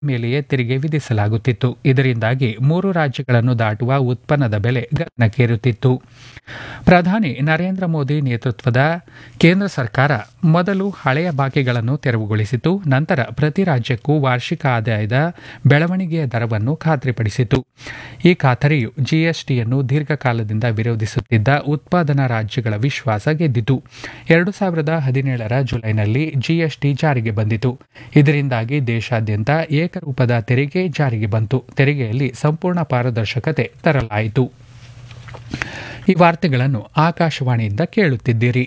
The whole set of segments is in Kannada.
ಮೇಲೆಯೇ ತೆರಿಗೆ ವಿಧಿಸಲಾಗುತ್ತಿತ್ತು ಇದರಿಂದಾಗಿ ಮೂರು ರಾಜ್ಯಗಳನ್ನು ದಾಟುವ ಉತ್ಪನ್ನದ ಬೆಲೆ ಗಗನಕ್ಕೇರುತ್ತಿತ್ತು ಪ್ರಧಾನಿ ನರೇಂದ್ರ ಮೋದಿ ನೇತೃತ್ವದ ಕೇಂದ್ರ ಸರ್ಕಾರ ಮೊದಲು ಹಳೆಯ ಬಾಕಿಗಳನ್ನು ತೆರವುಗೊಳಿಸಿತು ನಂತರ ಪ್ರತಿ ರಾಜ್ಯಕ್ಕೂ ವಾರ್ಷಿಕ ಆದಾಯದ ಬೆಳವಣಿಗೆಯ ದರವನ್ನು ಖಾತ್ರಿಪಡಿಸಿತು ಈ ಖಾತರಿಯು ಜಿಎಸ್ಟಿಯನ್ನು ದೀರ್ಘಕಾಲದಿಂದ ವಿರೋಧಿಸುತ್ತಿದ್ದ ಉತ್ಪಾದನಾ ರಾಜ್ಯಗಳ ವಿಶ್ವಾಸ ಗೆದ್ದಿತು ಎರಡು ಸಾವಿರದ ಹದಿನೇಳರ ಜುಲೈನಲ್ಲಿ ಜಿಎಸ್ಟಿ ಜಾರಿಗೆ ಬಂದಿತು ಇದರಿಂದಾಗಿ ದೇಶಾದ್ಯಂತ ಏಕರೂಪದ ತೆರಿಗೆ ಜಾರಿಗೆ ಬಂತು ತೆರಿಗೆಯಲ್ಲಿ ಸಂಪೂರ್ಣ ಪಾರದರ್ಶಕತೆ ತರಲಾಯಿತು ಈ ವಾರ್ತೆಗಳನ್ನು ಆಕಾಶವಾಣಿಯಿಂದ ಕೇಳುತ್ತಿದ್ದೀರಿ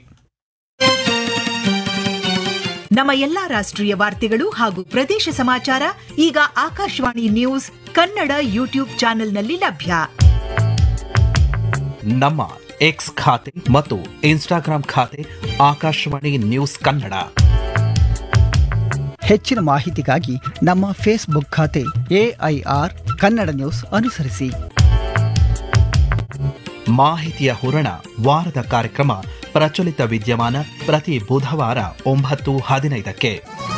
ನಮ್ಮ ಎಲ್ಲಾ ರಾಷ್ಟ್ರೀಯ ವಾರ್ತೆಗಳು ಹಾಗೂ ಪ್ರದೇಶ ಸಮಾಚಾರ ಈಗ ಆಕಾಶವಾಣಿ ನ್ಯೂಸ್ ಕನ್ನಡ ಯೂಟ್ಯೂಬ್ ಚಾನೆಲ್ನಲ್ಲಿ ಲಭ್ಯ ನಮ್ಮ ಎಕ್ಸ್ ಖಾತೆ ಮತ್ತು ಇನ್ಸ್ಟಾಗ್ರಾಂ ಖಾತೆ ಆಕಾಶವಾಣಿ ನ್ಯೂಸ್ ಕನ್ನಡ ಹೆಚ್ಚಿನ ಮಾಹಿತಿಗಾಗಿ ನಮ್ಮ ಫೇಸ್ಬುಕ್ ಖಾತೆ ಎಐಆರ್ ಕನ್ನಡ ನ್ಯೂಸ್ ಅನುಸರಿಸಿ ಮಾಹಿತಿಯ ಹೂರಣ ವಾರದ ಕಾರ್ಯಕ್ರಮ ಪ್ರಚಲಿತ ವಿದ್ಯಮಾನ ಪ್ರತಿ ಬುಧವಾರ ಒಂಬತ್ತು ಹದಿನೈದಕ್ಕೆ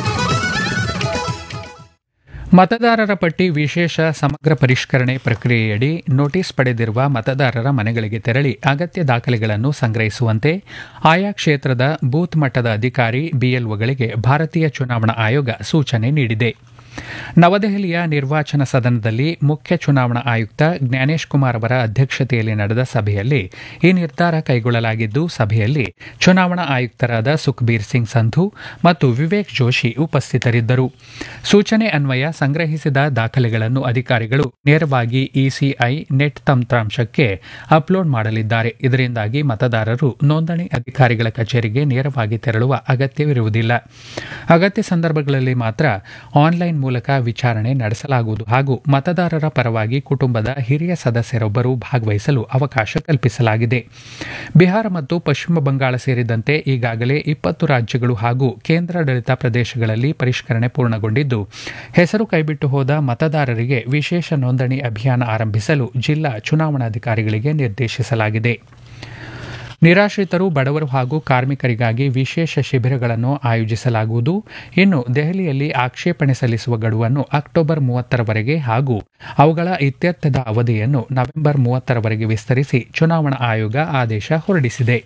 ಮತದಾರರ ಪಟ್ಟಿ ವಿಶೇಷ ಸಮಗ್ರ ಪರಿಷ್ಕರಣೆ ಪ್ರಕ್ರಿಯೆಯಡಿ ನೋಟಿಸ್ ಪಡೆದಿರುವ ಮತದಾರರ ಮನೆಗಳಿಗೆ ತೆರಳಿ ಅಗತ್ಯ ದಾಖಲೆಗಳನ್ನು ಸಂಗ್ರಹಿಸುವಂತೆ ಆಯಾ ಕ್ಷೇತ್ರದ ಬೂತ್ ಮಟ್ಟದ ಅಧಿಕಾರಿ ಬಿಎಲ್ಒಗಳಿಗೆ ಭಾರತೀಯ ಚುನಾವಣಾ ಆಯೋಗ ಸೂಚನೆ ನೀಡಿದೆ ನವದೆಹಲಿಯ ನಿರ್ವಾಚನ ಸದನದಲ್ಲಿ ಮುಖ್ಯ ಚುನಾವಣಾ ಆಯುಕ್ತ ಜ್ಞಾನೇಶ್ ಕುಮಾರ್ ಅವರ ಅಧ್ಯಕ್ಷತೆಯಲ್ಲಿ ನಡೆದ ಸಭೆಯಲ್ಲಿ ಈ ನಿರ್ಧಾರ ಕೈಗೊಳ್ಳಲಾಗಿದ್ದು ಸಭೆಯಲ್ಲಿ ಚುನಾವಣಾ ಆಯುಕ್ತರಾದ ಸುಖ್ಬೀರ್ ಸಿಂಗ್ ಸಂಧು ಮತ್ತು ವಿವೇಕ್ ಜೋಶಿ ಉಪಸ್ಥಿತರಿದ್ದರು ಸೂಚನೆ ಅನ್ವಯ ಸಂಗ್ರಹಿಸಿದ ದಾಖಲೆಗಳನ್ನು ಅಧಿಕಾರಿಗಳು ನೇರವಾಗಿ ಇಸಿಐ ನೆಟ್ ತಂತ್ರಾಂಶಕ್ಕೆ ಅಪ್ಲೋಡ್ ಮಾಡಲಿದ್ದಾರೆ ಇದರಿಂದಾಗಿ ಮತದಾರರು ನೋಂದಣಿ ಅಧಿಕಾರಿಗಳ ಕಚೇರಿಗೆ ನೇರವಾಗಿ ತೆರಳುವ ಅಗತ್ಯವಿರುವುದಿಲ್ಲ ಅಗತ್ಯ ಸಂದರ್ಭಗಳಲ್ಲಿ ಮಾತ್ರ ಆನ್ಲೈನ್ ಮೂಲಕ ವಿಚಾರಣೆ ನಡೆಸಲಾಗುವುದು ಹಾಗೂ ಮತದಾರರ ಪರವಾಗಿ ಕುಟುಂಬದ ಹಿರಿಯ ಸದಸ್ಯರೊಬ್ಬರು ಭಾಗವಹಿಸಲು ಅವಕಾಶ ಕಲ್ಪಿಸಲಾಗಿದೆ ಬಿಹಾರ ಮತ್ತು ಪಶ್ಚಿಮ ಬಂಗಾಳ ಸೇರಿದಂತೆ ಈಗಾಗಲೇ ಇಪ್ಪತ್ತು ರಾಜ್ಯಗಳು ಹಾಗೂ ಕೇಂದ್ರಾಡಳಿತ ಪ್ರದೇಶಗಳಲ್ಲಿ ಪರಿಷ್ಕರಣೆ ಪೂರ್ಣಗೊಂಡಿದ್ದು ಹೆಸರು ಕೈಬಿಟ್ಟು ಹೋದ ಮತದಾರರಿಗೆ ವಿಶೇಷ ನೋಂದಣಿ ಅಭಿಯಾನ ಆರಂಭಿಸಲು ಜಿಲ್ಲಾ ಚುನಾವಣಾಧಿಕಾರಿಗಳಿಗೆ ನಿರ್ದೇಶಿಸಲಾಗಿದೆ ನಿರಾಶ್ರಿತರು ಬಡವರು ಹಾಗೂ ಕಾರ್ಮಿಕರಿಗಾಗಿ ವಿಶೇಷ ಶಿಬಿರಗಳನ್ನು ಆಯೋಜಿಸಲಾಗುವುದು ಇನ್ನು ದೆಹಲಿಯಲ್ಲಿ ಆಕ್ಷೇಪಣೆ ಸಲ್ಲಿಸುವ ಗಡುವನ್ನು ಅಕ್ಟೋಬರ್ ಮೂವತ್ತರವರೆಗೆ ಹಾಗೂ ಅವುಗಳ ಇತ್ಯರ್ಥದ ಅವಧಿಯನ್ನು ನವೆಂಬರ್ ಮೂವತ್ತರವರೆಗೆ ವಿಸ್ತರಿಸಿ ಚುನಾವಣಾ ಆಯೋಗ ಆದೇಶ ಹೊರಡಿಸಿದೆ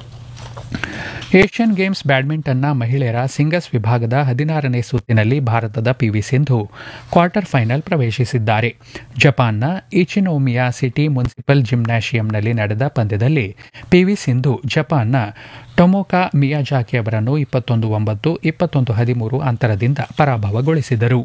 ಏಷ್ಯನ್ ಗೇಮ್ಸ್ ಬ್ಯಾಡ್ಮಿಂಟನ್ನ ಮಹಿಳೆಯರ ಸಿಂಗಲ್ಸ್ ವಿಭಾಗದ ಹದಿನಾರನೇ ಸುತ್ತಿನಲ್ಲಿ ಭಾರತದ ಪಿವಿ ಸಿಂಧು ಕ್ವಾರ್ಟರ್ ಫೈನಲ್ ಪ್ರವೇಶಿಸಿದ್ದಾರೆ ಜಪಾನ್ನ ಇಚಿನೋಮಿಯಾ ಸಿಟಿ ಮುನ್ಸಿಪಲ್ ಜಿಮ್ನಾಶಿಯಂನಲ್ಲಿ ನಡೆದ ಪಂದ್ಯದಲ್ಲಿ ಪಿವಿ ಸಿಂಧು ಜಪಾನ್ನ ಟೊಮೊಕಾ ಮಿಯಾಜಾಕಿ ಅವರನ್ನು ಇಪ್ಪತ್ತೊಂದು ಒಂಬತ್ತು ಇಪ್ಪತ್ತೊಂದು ಹದಿಮೂರು ಅಂತರದಿಂದ ಪರಾಭವಗೊಳಿಸಿದರು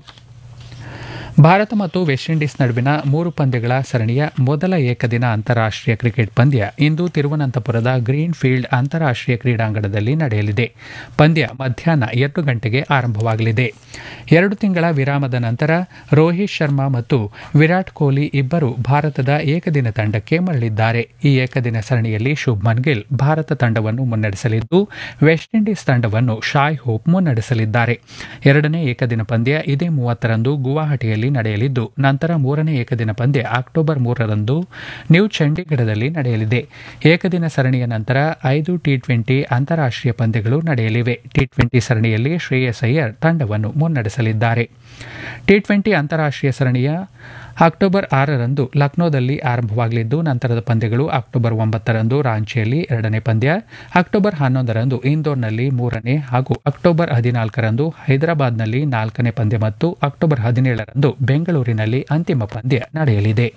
ಭಾರತ ಮತ್ತು ವೆಸ್ಟ್ ಇಂಡೀಸ್ ನಡುವಿನ ಮೂರು ಪಂದ್ಯಗಳ ಸರಣಿಯ ಮೊದಲ ಏಕದಿನ ಅಂತಾರಾಷ್ಟ್ರೀಯ ಕ್ರಿಕೆಟ್ ಪಂದ್ಯ ಇಂದು ತಿರುವನಂತಪುರದ ಗ್ರೀನ್ ಫೀಲ್ಡ್ ಅಂತಾರಾಷ್ಟ್ರೀಯ ಕ್ರೀಡಾಂಗಣದಲ್ಲಿ ನಡೆಯಲಿದೆ ಪಂದ್ಯ ಮಧ್ಯಾಹ್ನ ಎರಡು ಗಂಟೆಗೆ ಆರಂಭವಾಗಲಿದೆ ಎರಡು ತಿಂಗಳ ವಿರಾಮದ ನಂತರ ರೋಹಿತ್ ಶರ್ಮಾ ಮತ್ತು ವಿರಾಟ್ ಕೊಹ್ಲಿ ಇಬ್ಬರು ಭಾರತದ ಏಕದಿನ ತಂಡಕ್ಕೆ ಮರಳಿದ್ದಾರೆ ಈ ಏಕದಿನ ಸರಣಿಯಲ್ಲಿ ಶುಭ್ಮನ್ ಗಿಲ್ ಭಾರತ ತಂಡವನ್ನು ಮುನ್ನಡೆಸಲಿದ್ದು ವೆಸ್ಟ್ ಇಂಡೀಸ್ ತಂಡವನ್ನು ಶಾಯ್ ಹೋಪ್ ಮುನ್ನಡೆಸಲಿದ್ದಾರೆ ಎರಡನೇ ಏಕದಿನ ಪಂದ್ಯ ಇದೇ ಮೂವತ್ತರಂದು ಗುವಾಹಟಿಯಲ್ಲಿ ನಡೆಯಲಿದ್ದು ನಂತರ ಮೂರನೇ ಏಕದಿನ ಪಂದ್ಯ ಅಕ್ಟೋಬರ್ ಮೂರರಂದು ನ್ಯೂ ಚಂಡೀಗಢದಲ್ಲಿ ನಡೆಯಲಿದೆ ಏಕದಿನ ಸರಣಿಯ ನಂತರ ಐದು ಟಿ ಟ್ವೆಂಟಿ ಅಂತಾರಾಷ್ಟ್ರೀಯ ಪಂದ್ಯಗಳು ನಡೆಯಲಿವೆ ಟಿ ಟ್ವೆಂಟಿ ಸರಣಿಯಲ್ಲಿ ಶ್ರೇಯಸ್ ಅಯ್ಯರ್ ತಂಡವನ್ನು ಮುನ್ನಡೆಸಲಿದ್ದಾರೆ ಟಿ ಟ್ವೆಂಟಿ ಅಂತಾರಾಷ್ಟ್ರೀಯ ಸರಣಿಯ ಅಕ್ಟೋಬರ್ ಆರರಂದು ಲಕ್ನೋದಲ್ಲಿ ಆರಂಭವಾಗಲಿದ್ದು ನಂತರದ ಪಂದ್ಯಗಳು ಅಕ್ಟೋಬರ್ ಒಂಬತ್ತರಂದು ರಾಂಚಿಯಲ್ಲಿ ಎರಡನೇ ಪಂದ್ಯ ಅಕ್ಟೋಬರ್ ಹನ್ನೊಂದರಂದು ಇಂದೋರ್ನಲ್ಲಿ ಮೂರನೇ ಹಾಗೂ ಅಕ್ಟೋಬರ್ ಹದಿನಾಲ್ಕರಂದು ಹೈದರಾಬಾದ್ನಲ್ಲಿ ನಾಲ್ಕನೇ ಪಂದ್ಯ ಮತ್ತು ಅಕ್ಟೋಬರ್ ಹದಿನೇಳರಂದು ಬೆಂಗಳೂರಿನಲ್ಲಿ ಅಂತಿಮ ಪಂದ್ಯ ನಡೆಯಲಿದೆ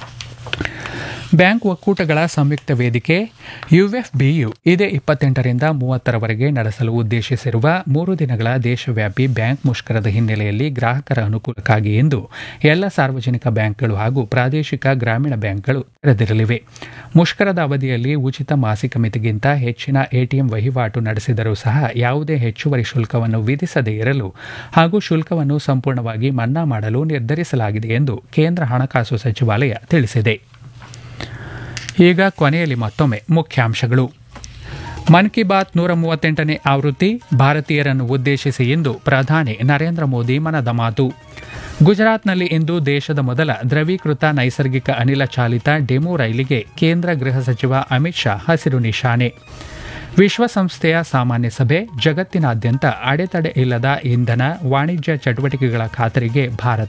ಬ್ಯಾಂಕ್ ಒಕ್ಕೂಟಗಳ ಸಂಯುಕ್ತ ವೇದಿಕೆ ಯುಎಫ್ಬಿಯು ಇದೇ ಇಪ್ಪತ್ತೆಂಟರಿಂದ ಮೂವತ್ತರವರೆಗೆ ನಡೆಸಲು ಉದ್ದೇಶಿಸಿರುವ ಮೂರು ದಿನಗಳ ದೇಶವ್ಯಾಪಿ ಬ್ಯಾಂಕ್ ಮುಷ್ಕರದ ಹಿನ್ನೆಲೆಯಲ್ಲಿ ಗ್ರಾಹಕರ ಅನುಕೂಲಕ್ಕಾಗಿ ಎಂದು ಎಲ್ಲ ಸಾರ್ವಜನಿಕ ಬ್ಯಾಂಕ್ಗಳು ಹಾಗೂ ಪ್ರಾದೇಶಿಕ ಗ್ರಾಮೀಣ ಬ್ಯಾಂಕ್ಗಳು ತೆರೆದಿರಲಿವೆ ಮುಷ್ಕರದ ಅವಧಿಯಲ್ಲಿ ಉಚಿತ ಮಾಸಿಕ ಮಿತಿಗಿಂತ ಹೆಚ್ಚಿನ ಎಟಿಎಂ ವಹಿವಾಟು ನಡೆಸಿದರೂ ಸಹ ಯಾವುದೇ ಹೆಚ್ಚುವರಿ ಶುಲ್ಕವನ್ನು ವಿಧಿಸದೇ ಇರಲು ಹಾಗೂ ಶುಲ್ಕವನ್ನು ಸಂಪೂರ್ಣವಾಗಿ ಮನ್ನಾ ಮಾಡಲು ನಿರ್ಧರಿಸಲಾಗಿದೆ ಎಂದು ಕೇಂದ್ರ ಹಣಕಾಸು ಸಚಿವಾಲಯ ತಿಳಿಸಿದೆ ಈಗ ಕೊನೆಯಲ್ಲಿ ಮತ್ತೊಮ್ಮೆ ಮುಖ್ಯಾಂಶಗಳು ಮನ್ ಕಿ ಬಾತ್ ನೂರ ಮೂವತ್ತೆಂಟನೇ ಆವೃತ್ತಿ ಭಾರತೀಯರನ್ನು ಉದ್ದೇಶಿಸಿ ಇಂದು ಪ್ರಧಾನಿ ನರೇಂದ್ರ ಮೋದಿ ಮನದ ಮಾತು ಗುಜರಾತ್ನಲ್ಲಿ ಇಂದು ದೇಶದ ಮೊದಲ ದ್ರವೀಕೃತ ನೈಸರ್ಗಿಕ ಅನಿಲ ಚಾಲಿತ ಡೆಮು ರೈಲಿಗೆ ಕೇಂದ್ರ ಗೃಹ ಸಚಿವ ಅಮಿತ್ ಶಾ ಹಸಿರು ನಿಶಾನೆ ವಿಶ್ವಸಂಸ್ಥೆಯ ಸಾಮಾನ್ಯ ಸಭೆ ಜಗತ್ತಿನಾದ್ಯಂತ ಅಡೆತಡೆ ಇಲ್ಲದ ಇಂಧನ ವಾಣಿಜ್ಯ ಚಟುವಟಿಕೆಗಳ ಖಾತರಿಗೆ ಭಾರತ